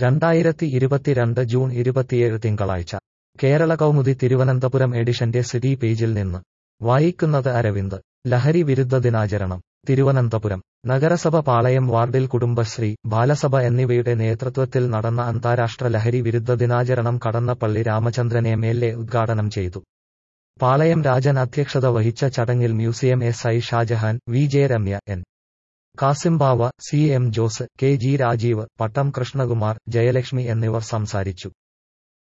രണ്ടായിരത്തി ഇരുപത്തിരണ്ട് ജൂൺ ഇരുപത്തിയേഴ് തിങ്കളാഴ്ച കേരള കൗമുദി തിരുവനന്തപുരം എഡിഷന്റെ സിറ്റി പേജിൽ നിന്ന് വായിക്കുന്നത് അരവിന്ദ് ലഹരി വിരുദ്ധ ദിനാചരണം തിരുവനന്തപുരം നഗരസഭ പാളയം വാർഡിൽ കുടുംബശ്രീ ബാലസഭ എന്നിവയുടെ നേതൃത്വത്തിൽ നടന്ന അന്താരാഷ്ട്ര ലഹരി വിരുദ്ധ ദിനാചരണം Kadannappalli Ramachandran M L A ഉദ്ഘാടനം ചെയ്തു പാളയം രാജൻ അധ്യക്ഷത വഹിച്ച ചടങ്ങിൽ museum S I Shajahan V J Ramya N Kasimbava C M Jose K G Rajeev Pattam Krishnakumar Jayalakshmi എന്നിവർ സംസാരിച്ചു